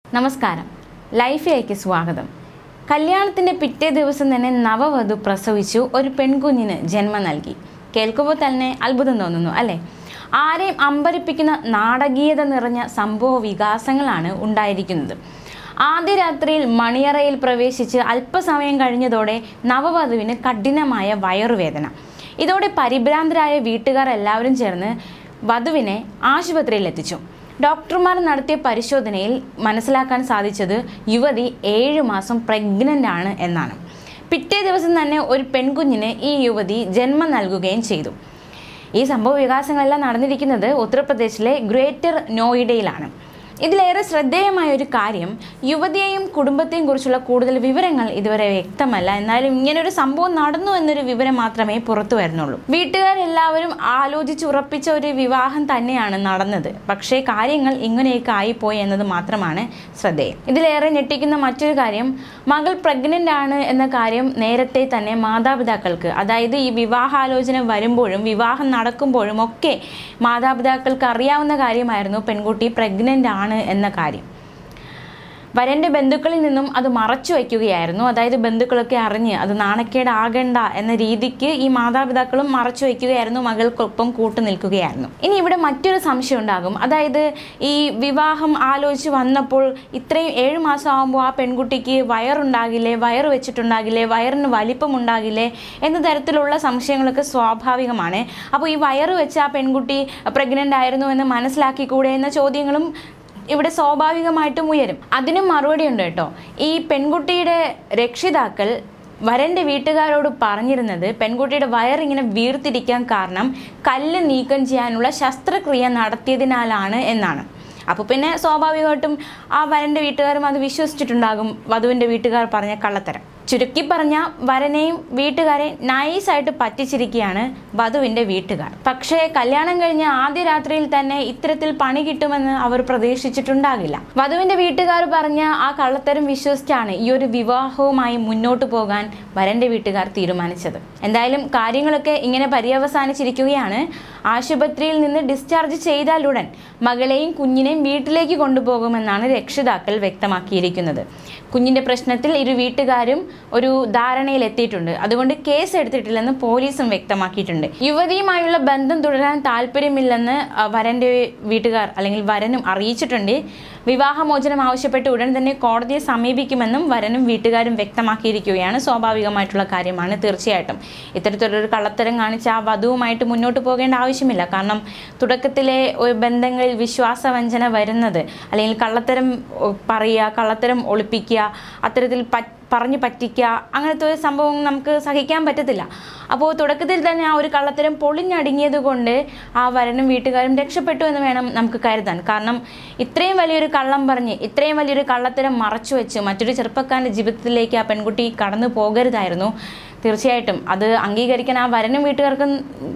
നമസ്കാരം ലൈഫിലേക്ക് സ്വാഗതം കല്യാണത്തിൻ്റെ പിറ്റേ ദിവസം തന്നെ നവവധു പ്രസവിച്ചു ഒരു പെൺകുഞ്ഞിന് ജന്മം നൽകി കേൾക്കുമ്പോൾ തന്നെ അത്ഭുതം തോന്നുന്നു അല്ലേ ആരെയും അമ്പരിപ്പിക്കുന്ന നാടകീയത നിറഞ്ഞ സംഭവ വികാസങ്ങളാണ് ഉണ്ടായിരിക്കുന്നത് ആദ്യ രാത്രിയിൽ മണിയറയിൽ പ്രവേശിച്ച് അല്പസമയം കഴിഞ്ഞതോടെ നവവധുവിന് കഠിനമായ വയറുവേദന ഇതോടെ പരിഭ്രാന്തരായ വീട്ടുകാർ എല്ലാവരും ചേർന്ന് വധുവിനെ ആശുപത്രിയിൽ എത്തിച്ചു ഡോക്ടർമാർ നടത്തിയ പരിശോധനയിൽ മനസ്സിലാക്കാൻ സാധിച്ചത് യുവതി ഏഴ് മാസം പ്രഗ്നൻ്റ് ആണ് എന്നാണ് പിറ്റേ ദിവസം തന്നെ ഒരു പെൺകുഞ്ഞിന് ഈ യുവതി ജന്മം നൽകുകയും ചെയ്തു ഈ സംഭവ വികാസങ്ങളെല്ലാം നടന്നിരിക്കുന്നത് ഉത്തർപ്രദേശിലെ ഗ്രേറ്റർ നോയിഡയിലാണ് ഇതിലേറെ ശ്രദ്ധേയമായ ഒരു കാര്യം യുവതിയെയും കുടുംബത്തെയും കുറിച്ചുള്ള കൂടുതൽ വിവരങ്ങൾ ഇതുവരെ വ്യക്തമല്ല എന്നാലും ഇങ്ങനൊരു സംഭവം നടന്നു എന്നൊരു വിവരം മാത്രമേ പുറത്തു വരുന്നുള്ളൂ വീട്ടുകാരെല്ലാവരും ആലോചിച്ച് ഉറപ്പിച്ച ഒരു വിവാഹം തന്നെയാണ് നടന്നത് പക്ഷേ കാര്യങ്ങൾ ഇങ്ങനെയൊക്കെ ആയിപ്പോയി എന്നത് മാത്രമാണ് ശ്രദ്ധേയം ഇതിലേറെ ഞെട്ടിക്കുന്ന മറ്റൊരു കാര്യം മകൾ പ്രഗ്നൻ്റ് ആണ് എന്ന കാര്യം നേരത്തെ തന്നെ മാതാപിതാക്കൾക്ക് അതായത് ഈ വിവാഹാലോചന വരുമ്പോഴും വിവാഹം നടക്കുമ്പോഴും ഒക്കെ മാതാപിതാക്കൾക്ക് അറിയാവുന്ന കാര്യമായിരുന്നു പെൺകുട്ടി പ്രഗ്നൻ്റ് ആണ് എന്ന കാര്യം വരൻ്റെ ബന്ധുക്കളിൽ നിന്നും അത് മറച്ചു വയ്ക്കുകയായിരുന്നു അതായത് ബന്ധുക്കളൊക്കെ അറിഞ്ഞ് അത് നാണക്കേടാകണ്ട എന്ന രീതിക്ക് ഈ മാതാപിതാക്കളും മറച്ചു വയ്ക്കുകയായിരുന്നു മകൾക്കൊപ്പം കൂട്ടു നിൽക്കുകയായിരുന്നു ഇനി ഇവിടെ മറ്റൊരു സംശയം ഉണ്ടാകും അതായത് ഈ വിവാഹം ആലോചിച്ച് വന്നപ്പോൾ ഇത്രയും ഏഴ് മാസം ആകുമ്പോൾ ആ പെൺകുട്ടിക്ക് വയറുണ്ടാകില്ലേ വയറ് വെച്ചിട്ടുണ്ടാകില്ലേ വയറിന് വലിപ്പം ഉണ്ടാകില്ലേ എന്ന തരത്തിലുള്ള സംശയങ്ങളൊക്കെ സ്വാഭാവികമാണ് അപ്പോൾ ഈ വയറ് വെച്ച് ആ പെൺകുട്ടി പ്രഗ്നൻ്റ് ആയിരുന്നു എന്ന് മനസ്സിലാക്കിക്കൂടെ എന്ന ചോദ്യങ്ങളും ഇവിടെ സ്വാഭാവികമായിട്ടും ഉയരും അതിനും മറുപടി ഉണ്ട് കേട്ടോ ഈ പെൺകുട്ടിയുടെ രക്ഷിതാക്കൾ വരൻ്റെ വീട്ടുകാരോട് പറഞ്ഞിരുന്നത് പെൺകുട്ടിയുടെ വയറിങ്ങനെ വീർത്തിരിക്കാൻ കാരണം കല്ല് നീക്കം ചെയ്യാനുള്ള ശസ്ത്രക്രിയ നടത്തിയതിനാലാണ് എന്നാണ് അപ്പോൾ പിന്നെ സ്വാഭാവികമായിട്ടും ആ വരൻ്റെ വീട്ടുകാരും അത് വിശ്വസിച്ചിട്ടുണ്ടാകും വധുവിൻ്റെ വീട്ടുകാർ പറഞ്ഞ കള്ളത്തരം ചുരുക്കി പറഞ്ഞ വരനെയും വീട്ടുകാരെ നൈസായിട്ട് പറ്റിച്ചിരിക്കുകയാണ് വധുവിൻ്റെ വീട്ടുകാർ പക്ഷേ കല്യാണം കഴിഞ്ഞ ആദ്യ രാത്രിയിൽ തന്നെ ഇത്തരത്തിൽ പണി കിട്ടുമെന്ന് അവർ പ്രതീക്ഷിച്ചിട്ടുണ്ടാകില്ല വധുവിൻ്റെ വീട്ടുകാർ പറഞ്ഞ ആ കള്ളത്തരം വിശ്വസിച്ചാണ് ഈ ഒരു വിവാഹവുമായി മുന്നോട്ട് പോകാൻ വരൻ്റെ വീട്ടുകാർ തീരുമാനിച്ചത് എന്തായാലും കാര്യങ്ങളൊക്കെ ഇങ്ങനെ പര്യവസാനിച്ചിരിക്കുകയാണ് ആശുപത്രിയിൽ നിന്ന് ഡിസ്ചാർജ് ചെയ്താലുടൻ മകളെയും കുഞ്ഞിനെയും വീട്ടിലേക്ക് കൊണ്ടുപോകുമെന്നാണ് രക്ഷിതാക്കൾ വ്യക്തമാക്കിയിരിക്കുന്നത് കുഞ്ഞിൻ്റെ പ്രശ്നത്തിൽ ഇരു വീട്ടുകാരും ഒരു ധാരണയിൽ എത്തിയിട്ടുണ്ട് അതുകൊണ്ട് കേസ് എടുത്തിട്ടില്ലെന്ന് പോലീസും വ്യക്തമാക്കിയിട്ടുണ്ട് യുവതിയുമായുള്ള ബന്ധം തുടരാൻ താല്പര്യമില്ലെന്ന് ആ, വരൻ്റെ വീട്ടുകാർ അല്ലെങ്കിൽ വരനും അറിയിച്ചിട്ടുണ്ട് വിവാഹമോചനം ആവശ്യപ്പെട്ട് ഉടൻ തന്നെ കോടതിയെ സമീപിക്കുമെന്നും വരനും വീട്ടുകാരും വ്യക്തമാക്കിയിരിക്കുകയാണ് സ്വാഭാവികമായിട്ടുള്ള കാര്യമാണ് തീർച്ചയായിട്ടും ഇത്തരത്തിലൊരു കള്ളത്തരം കാണിച്ച് ആ വധുവുമായിട്ട് മുന്നോട്ട് പോകേണ്ട ആവശ്യമില്ല കാരണം തുടക്കത്തിലെ ഒരു ബന്ധങ്ങളിൽ വിശ്വാസവഞ്ചന വരുന്നത് അല്ലെങ്കിൽ കള്ളത്തരം ഒ, പറയുക കള്ളത്തരം ഒളിപ്പിക്കുക അത്തരത്തിൽ പറ്റ് പറഞ്ഞു പറ്റിക്കുക അങ്ങനത്തെ ഒരു സംഭവം നമുക്ക് സഹിക്കാൻ പറ്റത്തില്ല അപ്പോൾ തുടക്കത്തിൽ തന്നെ ആ ഒരു കള്ളത്തരം പൊളിഞ്ഞടുങ്ങിയത് കൊണ്ട് ആ വരനും വീട്ടുകാരും രക്ഷപ്പെട്ടു എന്ന് വേണം നമുക്ക് കരുതാൻ കാരണം ഇത്രയും വലിയൊരു കള്ളം പറഞ്ഞ് ഇത്രയും വലിയൊരു കള്ളത്തരം മറച്ചു വെച്ച് മറ്റൊരു ചെറുപ്പക്കാരൻ്റെ ജീവിതത്തിലേക്ക് ആ പെൺകുട്ടി കടന്നു പോകരുതായിരുന്നു തീർച്ചയായിട്ടും അത് അംഗീകരിക്കാൻ ആ വരനും വീട്ടുകാർക്കും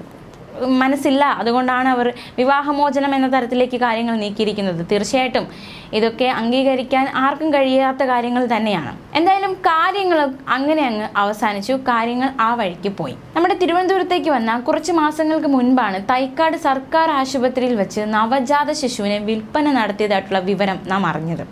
മനസ്സില്ല അതുകൊണ്ടാണ് അവർ വിവാഹമോചനം എന്ന തരത്തിലേക്ക് കാര്യങ്ങൾ നീക്കിയിരിക്കുന്നത് തീർച്ചയായിട്ടും ഇതൊക്കെ അംഗീകരിക്കാൻ ആർക്കും കഴിയാത്ത കാര്യങ്ങൾ തന്നെയാണ് എന്തായാലും കാര്യങ്ങൾ അങ്ങനെ അങ്ങ് അവസാനിച്ചു കാര്യങ്ങൾ ആ വഴിക്ക് പോയി നമ്മുടെ തിരുവനന്തപുരത്തേക്ക് വന്ന കുറച്ച് മാസങ്ങൾക്ക് മുൻപാണ് തൈക്കാട് സർക്കാർ ആശുപത്രിയിൽ വെച്ച് നവജാത ശിശുവിനെ വിൽപ്പന നടത്തിയതായിട്ടുള്ള വിവരം നാം അറിഞ്ഞത്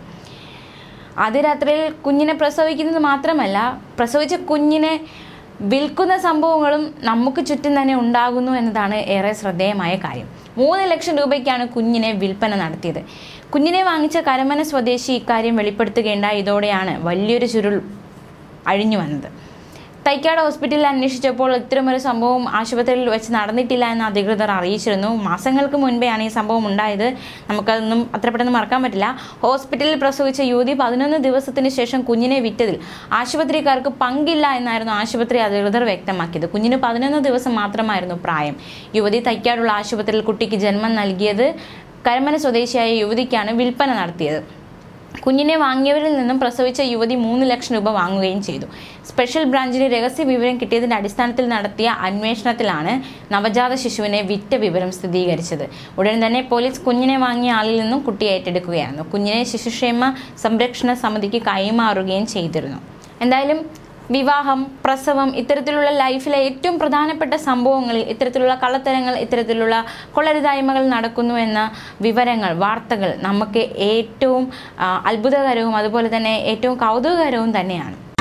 ആദ്യ രാത്രിയിൽ കുഞ്ഞിനെ പ്രസവിക്കുന്നത് മാത്രമല്ല പ്രസവിച്ച കുഞ്ഞിനെ വിൽക്കുന്ന സംഭവങ്ങളും നമുക്ക് ചുറ്റും തന്നെ ഉണ്ടാകുന്നു എന്നതാണ് ഏറെ ശ്രദ്ധേയമായ കാര്യം മൂന്ന് ലക്ഷം രൂപയ്ക്കാണ് കുഞ്ഞിനെ വിൽപ്പന നടത്തിയത് കുഞ്ഞിനെ വാങ്ങിച്ച കരമന സ്വദേശി ഇക്കാര്യം വെളിപ്പെടുത്തുകയുണ്ടായി ഇതോടെയാണ് വലിയൊരു ചുരുൾ അഴിഞ്ഞു വന്നത് തൈക്കാട് ഹോസ്പിറ്റലിൽ അന്വേഷിച്ചപ്പോൾ ഇത്തരമൊരു സംഭവം ആശുപത്രിയിൽ വെച്ച് നടന്നിട്ടില്ല എന്ന് അധികൃതർ അറിയിച്ചിരുന്നു മാസങ്ങൾക്ക് മുൻപെയാണ് ഈ സംഭവം ഉണ്ടായത് നമുക്കതൊന്നും അത്ര പെട്ടെന്ന് മറക്കാൻ പറ്റില്ല ഹോസ്പിറ്റലിൽ പ്രസവിച്ച യുവതി പതിനൊന്ന് ദിവസത്തിന് ശേഷം കുഞ്ഞിനെ വിറ്റതിൽ ആശുപത്രിക്കാർക്ക് പങ്കില്ല എന്നായിരുന്നു ആശുപത്രി അധികൃതർ വ്യക്തമാക്കിയത് കുഞ്ഞിന് പതിനൊന്ന് ദിവസം മാത്രമായിരുന്നു പ്രായം യുവതി തൈക്കാടുള്ള ആശുപത്രിയിൽ കുട്ടിക്ക് ജന്മം നൽകിയത് കരമന സ്വദേശിയായ യുവതിക്കാണ് വിൽപ്പന നടത്തിയത് കുഞ്ഞിനെ വാങ്ങിയവരിൽ നിന്നും പ്രസവിച്ച യുവതി മൂന്ന് ലക്ഷം രൂപ വാങ്ങുകയും ചെയ്തു സ്പെഷ്യൽ ബ്രാഞ്ചിന് രഹസ്യ വിവരം കിട്ടിയതിന്റെ അടിസ്ഥാനത്തിൽ നടത്തിയ അന്വേഷണത്തിലാണ് നവജാത ശിശുവിനെ വിറ്റ വിവരം സ്ഥിരീകരിച്ചത് ഉടൻ തന്നെ പോലീസ് കുഞ്ഞിനെ വാങ്ങിയ ആളിൽ നിന്നും കുട്ടിയെ ഏറ്റെടുക്കുകയായിരുന്നു കുഞ്ഞിനെ ശിശുക്ഷേമ സംരക്ഷണ സമിതിക്ക് കൈമാറുകയും ചെയ്തിരുന്നു എന്തായാലും വിവാഹം പ്രസവം ഇത്തരത്തിലുള്ള ലൈഫിലെ ഏറ്റവും പ്രധാനപ്പെട്ട സംഭവങ്ങളിൽ ഇത്തരത്തിലുള്ള കള്ളത്തരങ്ങൾ ഇത്തരത്തിലുള്ള കൊള്ളരുതായ്മകൾ നടക്കുന്നു എന്ന വിവരങ്ങൾ വാർത്തകൾ നമുക്ക് ഏറ്റവും ആ, അത്ഭുതകരവും അതുപോലെ തന്നെ ഏറ്റവും കൗതുകകരവും തന്നെയാണ്